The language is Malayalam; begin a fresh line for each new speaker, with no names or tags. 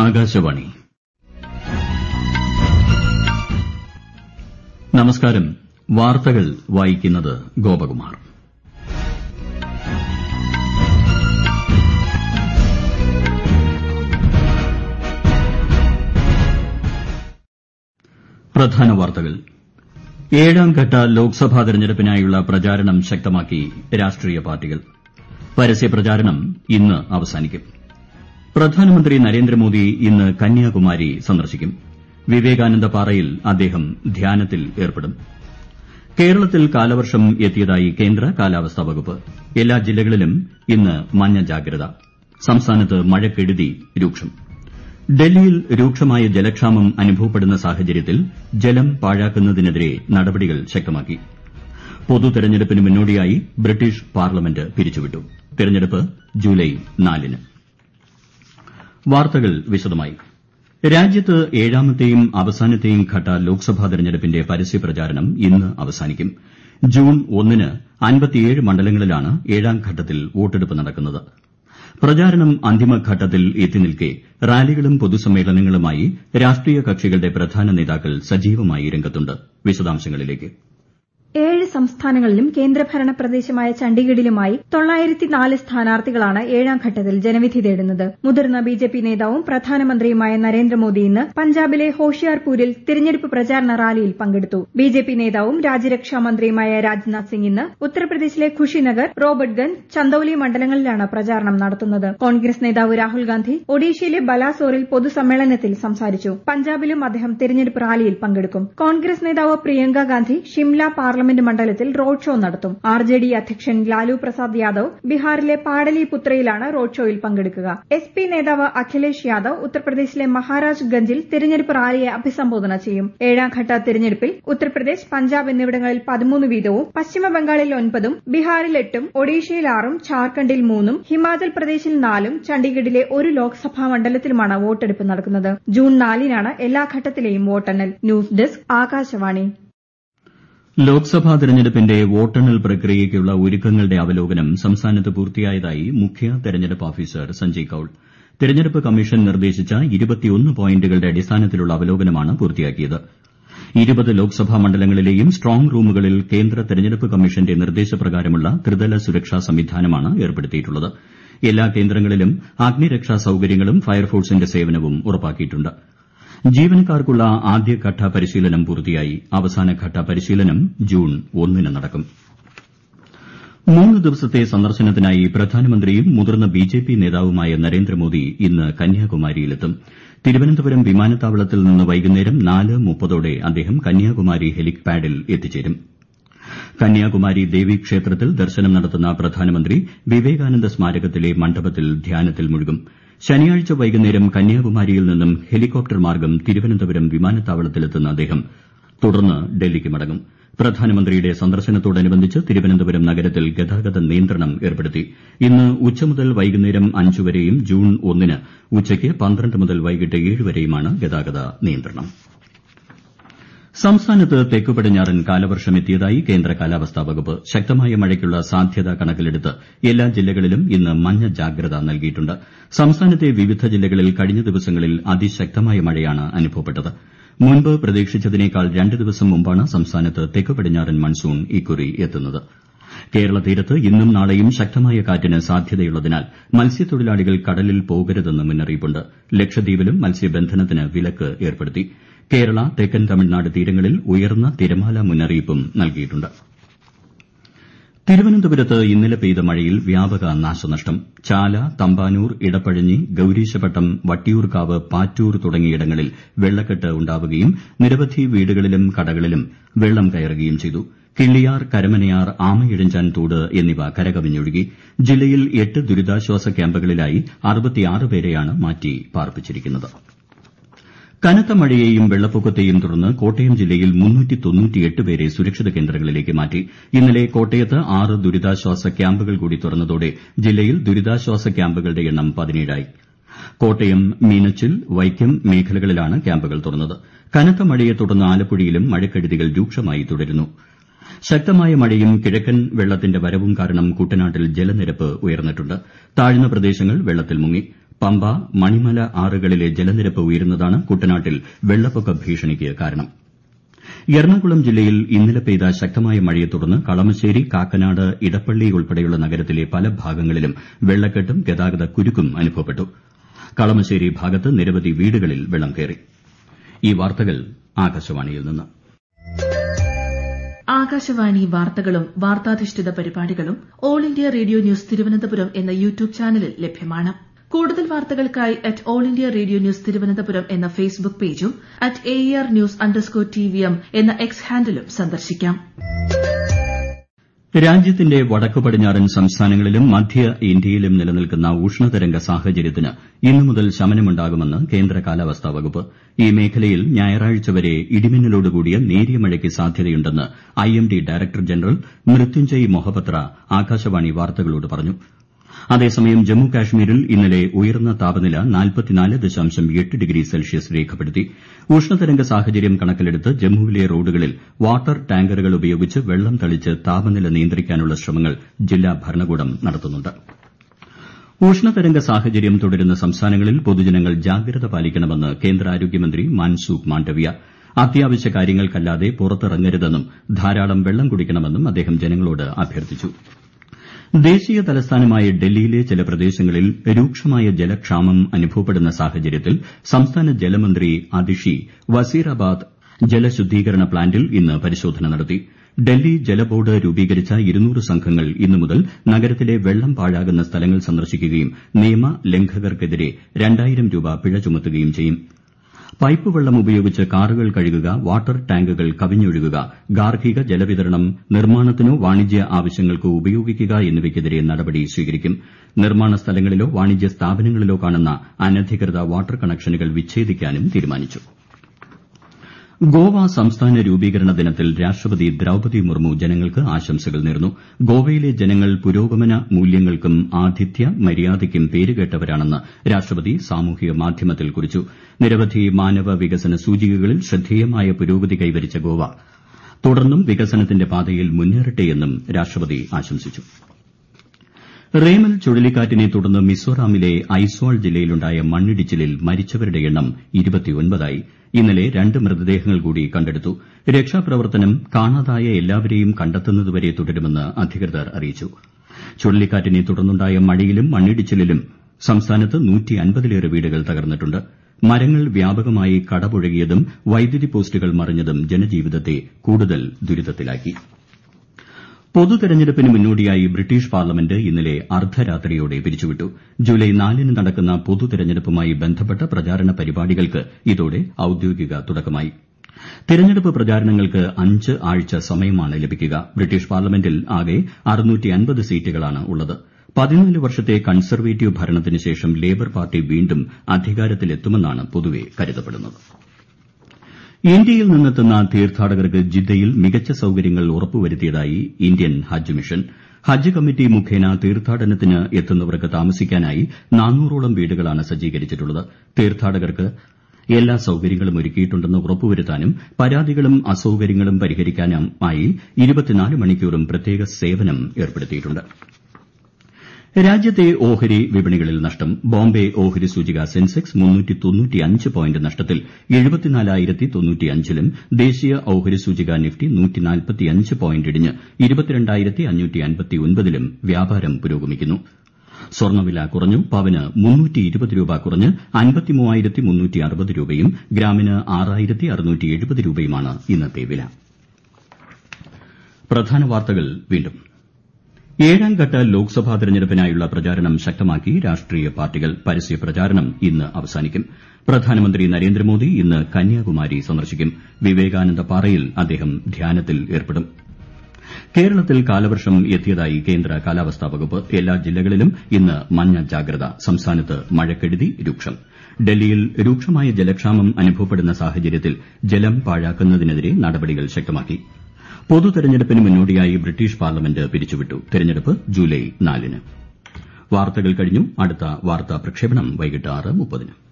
ആകാശവാണി നമസ്കാരം വാർത്തകൾ വായിക്കുന്നത് ഗോപകുമാർ പ്രധാന വാർത്തകൾ ഏഴാംഘട്ട ലോക്സഭാ തെരഞ്ഞെടുപ്പിനായുള്ള പ്രചാരണം ശക്തമാക്കി രാഷ്ട്രീയ പാർട്ടികൾ പരസ്യപ്രചാരണം ഇന്ന് അവസാനിക്കും പ്രധാനമന്ത്രി നരേന്ദ്രമോദി ഇന്ന് കന്യാകുമാരി സന്ദർശിക്കും വിവേകാനന്ദ പാറയിൽ അദ്ദേഹം ധ്യാനത്തിൽ ഏർപ്പെടും കേരളത്തിൽ കാലവർഷം എത്തിയതായി കേന്ദ്ര കാലാവസ്ഥാ വകുപ്പ് എല്ലാ ജില്ലകളിലും ഇന്ന് മഞ്ഞ ജാഗ്രത സംസ്ഥാനത്ത് മഴക്കെടുതി രൂക്ഷം ഡൽഹിയിൽ രൂക്ഷമായ ജലക്ഷാമം അനുഭവപ്പെടുന്ന സാഹചര്യത്തിൽ ജലം പാഴാക്കുന്നതിനെതിരെ നടപടികൾ ശക്തമാക്കി പൊതു തെരഞ്ഞെടുപ്പിന് മുന്നോടിയായി ബ്രിട്ടീഷ് പാർലമെന്റ് പിരിച്ചുവിട്ടു തെരഞ്ഞെടുപ്പ് ജൂലൈ നാലിന് വാർത്തകൾ വിശദമായി രാജ്യത്ത് ഏഴാമത്തെയും അവസാനത്തെയും ഘട്ട ലോക്സഭാ തെരഞ്ഞെടുപ്പിന്റെ പരസ്യപ്രചാരണം ഇന്ന് അവസാനിക്കും ജൂൺ ഒന്നിന് മണ്ഡലങ്ങളിലാണ് ഏഴാം ഘട്ടത്തിൽ വോട്ടെടുപ്പ് നടക്കുന്നത് പ്രചാരണം അന്തിമഘട്ടത്തിൽ എത്തിനിൽക്കെ റാലികളും പൊതുസമ്മേളനങ്ങളുമായി രാഷ്ട്രീയ കക്ഷികളുടെ പ്രധാന നേതാക്കൾ സജീവമായി രംഗത്തുണ്ട് വിശദാംശങ്ങളിലേക്ക്
ഏഴ് സംസ്ഥാനങ്ങളിലും കേന്ദ്രഭരണ പ്രദേശമായ ചണ്ഡീഗഡിലുമായി തൊള്ളായിരത്തിനാല് സ്ഥാനാർത്ഥികളാണ് ഏഴാം ഘട്ടത്തിൽ ജനവിധി തേടുന്നത് മുതിർന്ന ബിജെപി നേതാവും പ്രധാനമന്ത്രിയുമായ നരേന്ദ്രമോദി ഇന്ന് പഞ്ചാബിലെ ഹോഷിയാർപൂരിൽ തിരഞ്ഞെടുപ്പ് പ്രചാരണ റാലിയിൽ പങ്കെടുത്തു ബിജെപി നേതാവും രാജ്യരക്ഷാ മന്ത്രിയുമായ രാജ്നാഥ് സിംഗ് ഇന്ന് ഉത്തർപ്രദേശിലെ ഖുഷിനഗർ റോബർട്ട്ഗഞ്ച് ചന്ദൌലി മണ്ഡലങ്ങളിലാണ് പ്രചാരണം നടത്തുന്നത് കോൺഗ്രസ് നേതാവ് രാഹുൽ ഗാന്ധി ഒഡീഷയിലെ ബലാസോറിൽ പൊതുസമ്മേളനത്തിൽ സംസാരിച്ചു പഞ്ചാബിലും അദ്ദേഹം തിരഞ്ഞെടുപ്പ് റാലിയിൽ പങ്കെടുക്കും കോൺഗ്രസ് നേതാവ് പ്രിയങ്ക ഗാന്ധി ഷിംല പാർലമെന്റ് മണ്ഡലത്തിൽ റോഡ് ഷോ നടത്തും ആർ ജെ ഡി അധ്യക്ഷൻ ലാലു പ്രസാദ് യാദവ് ബീഹാറിലെ പാടലിപുത്രയിലാണ് റോഡ് ഷോയിൽ പങ്കെടുക്കുക എസ് പി നേതാവ് അഖിലേഷ് യാദവ് ഉത്തർപ്രദേശിലെ മഹാരാജ് ഗഞ്ചിൽ തിരഞ്ഞെടുപ്പ് റാലിയെ അഭിസംബോധന ചെയ്യും ഏഴാം ഘട്ട തിരഞ്ഞെടുപ്പിൽ ഉത്തർപ്രദേശ് പഞ്ചാബ് എന്നിവിടങ്ങളിൽ പതിമൂന്ന് വീതവും പശ്ചിമബംഗാളിൽ ഒൻപതും ബീഹാറിൽ എട്ടും ഒഡീഷയിൽ ആറും ഝാർഖണ്ഡിൽ മൂന്നും ഹിമാചൽ പ്രദേശിൽ നാലും ചണ്ഡീഗഡിലെ ഒരു ലോക്സഭാ മണ്ഡലത്തിലുമാണ് വോട്ടെടുപ്പ് നടക്കുന്നത് ജൂൺ നാലിനാണ് എല്ലാ ഘട്ടത്തിലെയും വോട്ടെണ്ണൽ ന്യൂസ് ഡെസ്ക് ആകാശവാണി
ലോക്സഭാ തെരഞ്ഞെടുപ്പിന്റെ വോട്ടെണ്ണൽ പ്രക്രിയയ്ക്കുള്ള ഒരുക്കങ്ങളുടെ അവലോകനം സംസ്ഥാനത്ത് പൂർത്തിയായതായി മുഖ്യ തെരഞ്ഞെടുപ്പ് ഓഫീസർ സഞ്ജയ് കൌൾ തെരഞ്ഞെടുപ്പ് കമ്മീഷൻ നിർദ്ദേശിച്ച പോയിന്റുകളുടെ അടിസ്ഥാനത്തിലുള്ള അവലോകനമാണ് പൂർത്തിയാക്കിയത് ഇരുപത് ലോക്സഭാ മണ്ഡലങ്ങളിലെയും സ്ട്രോങ് റൂമുകളിൽ കേന്ദ്ര തെരഞ്ഞെടുപ്പ് കമ്മീഷന്റെ നിർദ്ദേശപ്രകാരമുള്ള ത്രിതല സുരക്ഷാ സംവിധാനമാണ് ഏർപ്പെടുത്തിയിട്ടുള്ളത് എല്ലാ കേന്ദ്രങ്ങളിലും അഗ്നിരക്ഷാ സൌകര്യങ്ങളും ഫയർഫോഴ്സിന്റെ സേവനവും ഉറപ്പാക്കിയിട്ടുണ്ട് ജീവനക്കാർക്കുള്ള ആദ്യഘട്ട പരിശീലനം പൂർത്തിയായി അവസാനഘട്ട പരിശീലനം ജൂൺ ഒന്നിന് നടക്കും മൂന്ന് ദിവസത്തെ സന്ദർശനത്തിനായി പ്രധാനമന്ത്രിയും മുതിർന്ന ബിജെപി നേതാവുമായ നരേന്ദ്രമോദി ഇന്ന് കന്യാകുമാരിയിലെത്തും തിരുവനന്തപുരം വിമാനത്താവളത്തിൽ നിന്ന് വൈകുന്നേരം നാല് മുപ്പതോടെ അദ്ദേഹം കന്യാകുമാരി ഹെലിപാഡിൽ എത്തിച്ചേരും കന്യാകുമാരി ദേവീക്ഷേത്രത്തിൽ ദർശനം നടത്തുന്ന പ്രധാനമന്ത്രി വിവേകാനന്ദ സ്മാരകത്തിലെ മണ്ഡപത്തിൽ ധ്യാനത്തിൽ മുഴുകും ശനിയാഴ്ച വൈകുന്നേരം കന്യാകുമാരിയിൽ നിന്നും ഹെലികോപ്റ്റർ മാർഗ്ഗം തിരുവനന്തപുരം വിമാനത്താവളത്തിലെത്തുന്ന അദ്ദേഹം തുടർന്ന് ഡൽഹിക്ക് മടങ്ങും പ്രധാനമന്ത്രിയുടെ സന്ദർശനത്തോടനുബന്ധിച്ച് തിരുവനന്തപുരം നഗരത്തിൽ ഗതാഗത നിയന്ത്രണം ഏർപ്പെടുത്തി ഇന്ന് ഉച്ച മുതൽ വൈകുന്നേരം അഞ്ച് വരെയും ജൂൺ ഒന്നിന് ഉച്ചയ്ക്ക് പന്ത്രണ്ട് മുതൽ വൈകിട്ട് ഏഴ് വരെയുമാണ് ഗതാഗത നിയന്ത്രണം സംസ്ഥാനത്ത് തെക്കു പടിഞ്ഞാറൻ കാലവർഷം എത്തിയതായി കേന്ദ്ര കാലാവസ്ഥാ വകുപ്പ് ശക്തമായ മഴയ്ക്കുള്ള സാധ്യത കണക്കിലെടുത്ത് എല്ലാ ജില്ലകളിലും ഇന്ന് മഞ്ഞ ജാഗ്രത നൽകിയിട്ടുണ്ട് സംസ്ഥാനത്തെ വിവിധ ജില്ലകളിൽ കഴിഞ്ഞ ദിവസങ്ങളിൽ അതിശക്തമായ മഴയാണ് അനുഭവപ്പെട്ടത് മുൻപ് പ്രതീക്ഷിച്ചതിനേക്കാൾ രണ്ട് ദിവസം മുമ്പാണ് സംസ്ഥാനത്ത് തെക്കു പടിഞ്ഞാറൻ മൺസൂൺ ഇക്കുറി എത്തുന്നത് കേരള തീരത്ത് ഇന്നും നാളെയും ശക്തമായ കാറ്റിന് സാധ്യതയുള്ളതിനാൽ മത്സ്യത്തൊഴിലാളികൾ കടലിൽ പോകരുതെന്ന് മുന്നറിയിപ്പുണ്ട് ലക്ഷദ്വീപിലും മത്സ്യബന്ധനത്തിന് വിലക്ക് ഏർപ്പെടുത്തി കേരള തെക്കൻ തമിഴ്നാട് തീരങ്ങളിൽ ഉയർന്ന തിരമാല മുന്നറിയിപ്പും നൽകിയിട്ടുണ്ട് തിരുവനന്തപുരത്ത് ഇന്നലെ പെയ്ത മഴയിൽ വ്യാപക നാശനഷ്ടം ചാല തമ്പാനൂർ ഇടപ്പഴഞ്ഞി ഗൌരീശപട്ടം വട്ടിയൂർക്കാവ് പാറ്റൂർ തുടങ്ങിയിടങ്ങളിൽ വെള്ളക്കെട്ട് ഉണ്ടാവുകയും നിരവധി വീടുകളിലും കടകളിലും വെള്ളം കയറുകയും ചെയ്തു കിള്ളിയാർ കരമനയാർ ആമയിഴഞ്ചാൻ തോട് എന്നിവ കരകവിഞ്ഞൊഴുകി ജില്ലയിൽ എട്ട് ദുരിതാശ്വാസ ക്യാമ്പുകളിലായി പേരെയാണ് മാറ്റി പാർപ്പിച്ചിരിക്കുന്നത് കനത്ത മഴയെയും വെള്ളപ്പൊക്കത്തെയും തുടർന്ന് കോട്ടയം ജില്ലയിൽ പേരെ സുരക്ഷിത കേന്ദ്രങ്ങളിലേക്ക് മാറ്റി ഇന്നലെ കോട്ടയത്ത് ആറ് ദുരിതാശ്വാസ ക്യാമ്പുകൾ കൂടി തുറന്നതോടെ ജില്ലയിൽ ദുരിതാശ്വാസ ക്യാമ്പുകളുടെ എണ്ണം പതിനേഴായി കോട്ടയം മീനച്ചിൽ വൈക്കം മേഖലകളിലാണ് ക്യാമ്പുകൾ തുറന്നത് കനത്ത മഴയെ തുടർന്ന് ആലപ്പുഴയിലും മഴക്കെടുതികൾ രൂക്ഷമായി തുടരുന്നു ശക്തമായ മഴയും കിഴക്കൻ വെള്ളത്തിന്റെ വരവും കാരണം കുട്ടനാട്ടിൽ ജലനിരപ്പ് ഉയർന്നിട്ടുണ്ട് താഴ്ന്ന പ്രദേശങ്ങൾ വെള്ളത്തിൽ മുങ്ങി പമ്പ മണിമല ആറുകളിലെ ജലനിരപ്പ് ഉയരുന്നതാണ് കുട്ടനാട്ടിൽ വെള്ളപ്പൊക്ക ഭീഷണിക്ക് കാരണം എറണാകുളം ജില്ലയിൽ ഇന്നലെ പെയ്ത ശക്തമായ മഴയെ തുടർന്ന് കളമശ്ശേരി കാക്കനാട് ഇടപ്പള്ളി ഉൾപ്പെടെയുള്ള നഗരത്തിലെ പല ഭാഗങ്ങളിലും വെള്ളക്കെട്ടും ഗതാഗത കുരുക്കും അനുഭവപ്പെട്ടു കളമശ്ശേരി ഭാഗത്ത് നിരവധി വീടുകളിൽ വെള്ളം കയറി ഈ വാർത്തകൾ ആകാശവാണിയിൽ നിന്ന്
ആകാശവാണി വാർത്തകളും വാർത്താധിഷ്ഠിത പരിപാടികളും all India radio news Thiruvananthapuram എന്ന യൂട്യൂബ് ചാനലിൽ ലഭ്യമാണ് കൂടുതൽ വാർത്തകൾക്കായി at all India radio news Thiruvananthapuram എന്ന ഫേസ്ബുക്ക് പേജും at A R news underscore T V M എന്ന എക്സ് ഹാൻഡിലും സന്ദർശിക്കാം
രാജ്യത്തിന്റെ വടക്കു പടിഞ്ഞാറൻ സംസ്ഥാനങ്ങളിലും മധ്യ ഇന്ത്യയിലും നിലനിൽക്കുന്ന ഉഷ്ണതരംഗ സാഹചര്യത്തിന് ഇന്നു മുതൽ ശമനമുണ്ടാകുമെന്ന് കേന്ദ്ര കാലാവസ്ഥാ വകുപ്പ് ഈ മേഖലയിൽ ഞായറാഴ്ച വരെ ഇടിമിന്നലോടുകൂടിയ നേരിയ മഴയ്ക്ക് സാധ്യതയുണ്ടെന്ന് I M D director general Mrityunjay Mohapatra Akashvani വാർത്തകളോട് പറഞ്ഞു അതേസമയം ജമ്മു കാശ്മീരിൽ ഇന്നലെ ഉയർന്ന താപനില ഡിഗ്രി സെൽഷ്യസ് രേഖപ്പെടുത്തി ഉഷ്ണതരംഗ സാഹചര്യം കണക്കിലെടുത്ത് ജമ്മുവിലെ റോഡുകളിൽ വാട്ടർ ടാങ്കറുകൾ ഉപയോഗിച്ച് വെള്ളം തളിച്ച് താപനില നിയന്ത്രിക്കാനുള്ള ശ്രമങ്ങൾ ജില്ലാ ഭരണകൂടം നടത്തുന്നുണ്ട് ഉഷ്ണതരംഗ സാഹചര്യം തുടരുന്ന സംസ്ഥാനങ്ങളിൽ പൊതുജനങ്ങൾ ജാഗ്രത പാലിക്കണമെന്ന് കേന്ദ്ര ആരോഗ്യമന്ത്രി മൻസുഖ് മാണ്ഡവ്യ അത്യാവശ്യ കാര്യങ്ങൾക്കല്ലാതെ പുറത്തിറങ്ങരുതെന്നും ധാരാളം വെള്ളം കുടിക്കണമെന്നും അദ്ദേഹം ജനങ്ങളോട് അഭ്യർത്ഥിച്ചു ദേശീയ തലസ്ഥാനമായ ഡൽഹിയിലെ ചില പ്രദേശങ്ങളിൽ രൂക്ഷമായ ജലക്ഷാമം അനുഭവപ്പെടുന്ന സാഹചര്യത്തിൽ സംസ്ഥാന ജലമന്ത്രി അതിഷി വസീറാബാദ് ജലശുദ്ധീകരണ പ്ലാന്റിൽ ഇന്ന് പരിശോധന നടത്തി ഡൽഹി ജലബോർഡ് രൂപീകരിച്ച ഇരുന്നൂറ് സംഘങ്ങൾ ഇന്നു മുതൽ നഗരത്തിലെ വെള്ളം പാഴാകുന്ന സ്ഥലങ്ങൾ സന്ദർശിക്കുകയും നിയമലംഘകർക്കെതിരെ രണ്ടായിരം രൂപ പിഴ ചുമത്തുകയും ചെയ്യും പൈപ്പ് വെള്ളം ഉപയോഗിച്ച് കാറുകൾ കഴുകുക വാട്ടർ ടാങ്കുകൾ കവിഞ്ഞൊഴുകുക ഗാർഹിക ജലവിതരണം നിർമ്മാണത്തിനോ വാണിജ്യ ആവശ്യങ്ങൾക്കോ ഉപയോഗിക്കുക എന്നിവയ്ക്കെതിരെ നടപടി സ്വീകരിക്കും നിർമ്മാണ സ്ഥലങ്ങളിലോ വാണിജ്യ സ്ഥാപനങ്ങളിലോ കാണുന്ന അനധികൃത വാട്ടർ കണക്ഷനുകൾ വിച്ഛേദിക്കാനും തീരുമാനിച്ചു ഗോവ സംസ്ഥാന രൂപീകരണ ദിനത്തിൽ രാഷ്ട്രപതി ദ്രൌപതി മുർമു ജനങ്ങൾക്ക് ആശംസകൾ നേർന്നു ഗോവയിലെ ജനങ്ങൾ പുരോഗമന മൂല്യങ്ങൾക്കും ആതിഥ്യ മര്യാദയ്ക്കും പേരുകേട്ടവരാണെന്ന് രാഷ്ട്രപതി സാമൂഹിക മാധ്യമത്തിൽ കുറിച്ചു നിരവധി മാനവ വികസന സൂചികകളിൽ ശ്രദ്ധേയമായ പുരോഗതി കൈവരിച്ച ഗോവ തുടർന്നും വികസനത്തിന്റെ പാതയിൽ മുന്നേറട്ടെയെന്നും രാഷ്ട്രപതി ആശംസിച്ചു റേമൽ ചുഴലിക്കാറ്റിനെ തുടർന്ന് മിസോറാമിലെ ഐസ്വാൾ ജില്ലയിലുണ്ടായ മണ്ണിടിച്ചിലിൽ മരിച്ചവരുടെ എണ്ണം ആയി ഇന്നലെ രണ്ട് മൃതദേഹങ്ങൾ കൂടി കണ്ടെടുത്തു രക്ഷാപ്രവർത്തനം കാണാതായ എല്ലാവരെയും കണ്ടെത്തുന്നതുവരെ തുടരുമെന്ന് അധികൃതർ അറിയിച്ചു ചുഴലിക്കാറ്റിനെ തുടർന്നുണ്ടായ മഴയിലും മണ്ണിടിച്ചിലിലും സംസ്ഥാനത്ത് ലേറെ വീടുകൾ തകർന്നിട്ടുണ്ട് മരങ്ങൾ വ്യാപകമായി കടപുഴകിയതും വൈദ്യുതി പോസ്റ്റുകൾ മറിഞ്ഞതും ജനജീവിതത്തെ കൂടുതൽ ദുരിതത്തിലാക്കി പൊതുതെരഞ്ഞെടുപ്പിന് മുന്നോടിയായി ബ്രിട്ടീഷ് പാർലമെന്റ് ഇന്നലെ അർദ്ധരാത്രിയോടെ പിരിച്ചുവിട്ടു ജൂലൈ നാലിന് നടക്കുന്ന പൊതുതെരഞ്ഞെടുപ്പുമായി ബന്ധപ്പെട്ട പ്രചാരണ പരിപാടികൾക്ക് ഇതോടെ ഔദ്യോഗിക തുടക്കമായി തെരഞ്ഞെടുപ്പ് പ്രചാരണങ്ങൾക്ക് അഞ്ച് ആഴ്ച സമയമാണ് ലഭിക്കുക ബ്രിട്ടീഷ് പാർലമെന്റിൽ ആകെ സീറ്റുകളാണ് ഉള്ളത് പതിനാല് വർഷത്തെ കൺസർവേറ്റീവ് ഭരണത്തിന് ശേഷം ലേബർ പാർട്ടി വീണ്ടും അധികാരത്തിലെത്തുമെന്നാണ് പൊതുവെ കരുതപ്പെടുന്നത് ഇന്ത്യയിൽ നിന്നെത്തുന്ന തീർത്ഥാടകർക്ക് ജിദ്ദയിൽ മികച്ച സൌകര്യങ്ങൾ ഉറപ്പുവരുത്തിയതായി Indian Hajj mission Hajj committee മുഖേന തീർത്ഥാടനത്തിന് എത്തുന്നവർക്ക് താമസിക്കാനായി നാനൂറോളം വീടുകളാണ് സജ്ജീകരിച്ചിട്ടുള്ളത് തീർത്ഥാടകർക്ക് എല്ലാ സൌകര്യങ്ങളും ഒരുക്കിയിട്ടുണ്ടെന്ന് ഉറപ്പുവരുത്താനും പരാതികളും അസൌകര്യങ്ങളും പരിഹരിക്കാനുമായി മണിക്കൂറും പ്രത്യേക സേവനം ഏർപ്പെടുത്തിയിട്ടുണ്ട് രാജ്യത്തെ ഓഹരി വിപണികളിൽ നഷ്ടം ബോംബെ ഓഹരി സൂചിക സെൻസെക്സ് പോയിന്റ് നഷ്ടത്തിൽ ലും ദേശീയ ഓഹരി സൂചിക നിഫ്റ്റി പോയിന്റ് ഇടിഞ്ഞ് ലും വ്യാപാരം പുരോഗമിക്കുന്നു സ്വർണ്ണവില കുറഞ്ഞു പവന് രൂപ കുറഞ്ഞ് രൂപയും ഗ്രാമിന് രൂപയുമാണ് ഇന്നത്തെ വില പ്രധാന വാർത്തകൾ വീണ്ടും ഏഴാംഘട്ട ലോക്സഭാ തെരഞ്ഞെടുപ്പിനായുള്ള പ്രചാരണം ശക്തമാക്കി രാഷ്ട്രീയ പാർട്ടികൾ പരസ്യ പ്രചാരണം ഇന്ന് അവസാനിക്കും പ്രധാനമന്ത്രി നരേന്ദ്രമോദി ഇന്ന് കന്യാകുമാരി സന്ദർശിക്കും വിവേകാനന്ദ പാറയിൽ അദ്ദേഹം ധ്യാനത്തിൽ ഏർപ്പെടും കേരളത്തിൽ കാലവർഷം എത്തിയതായി കേന്ദ്ര കാലാവസ്ഥാ വകുപ്പ് എല്ലാ ജില്ലകളിലും ഇന്ന് മഞ്ഞ ജാഗ്രത സംസ്ഥാനത്ത് മഴക്കെടുതി രൂക്ഷം ഡൽഹിയിൽ രൂക്ഷമായ ജലക്ഷാമം അനുഭവപ്പെടുന്ന സാഹചര്യത്തിൽ ജലം പാഴാക്കുന്നതിനെതിരെ നടപടികൾ ശക്തമാക്കി പൊതുതെരഞ്ഞെടുപ്പിന് മുന്നോടിയായി ബ്രിട്ടീഷ് പാർലമെന്റ് പിരിച്ചുവിട്ടു തെരഞ്ഞെടുപ്പ് ജൂലൈ നാലിന് വാർത്തകൾ കഴിഞ്ഞു അടുത്ത വാർത്താ പ്രക്ഷേപണം വൈകിട്ട് ആറ് മുപ്പതിന്